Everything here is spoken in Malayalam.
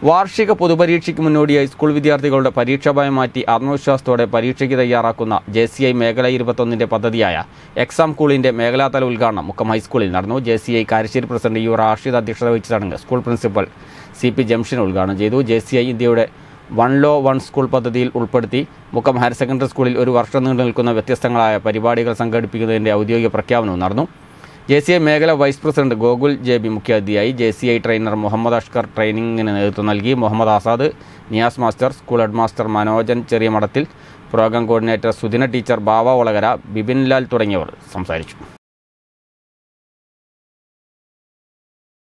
വാർഷിക പൊതുപരീക്ഷയ്ക്ക് മുന്നോടിയായി സ്കൂൾ വിദ്യാർത്ഥികളുടെ പരീക്ഷാഭയം മാറ്റി ആത്മവിശ്വാസത്തോടെ പരീക്ഷയ്ക്ക് തയ്യാറാക്കുന്ന ജെ സി ഐ മേഖല ഇരുപത്തൊന്നിന്റെ പദ്ധതിയായ എക്സാം കൂളിന്റെ മേഖലാതല ഉദ്ഘാടനം മുക്കം ഹൈസ്കൂളിൽ നടന്നു J C I Karassery president U Rashid അധ്യക്ഷത വഹിച്ച ചടങ്ങ് school principal C P Jamshan ഉദ്ഘാടനം ചെയ്തു ജെ സി ഐ ഇന്ത്യയുടെ വൺ ലോ വൺ സ്കൂൾ പദ്ധതിയിൽ ഉൾപ്പെടുത്തി മുക്കം ഹയർ സെക്കൻഡറി സ്കൂളിൽ ഒരു വർഷം നീണ്ടു നിൽക്കുന്ന വ്യത്യസ്തങ്ങളായ പരിപാടികൾ സംഘടിപ്പിക്കുന്നതിന്റെ ഔദ്യോഗിക പ്രഖ്യാപനവും നടന്നു ജെ സി ഐ മേഖല vice president Gokul J B മുഖ്യാതിഥിയായി J C I trainer Muhammad Ashkar ട്രെയിനിങ്ങിന് നേതൃത്വം നൽകി Muhammad Azad Niyas master school head master Manojan Cheriyamadathil program coordinator Sudina teacher Bava Olakara Bipin Lal തുടങ്ങിയവർ സംസാരിച്ചു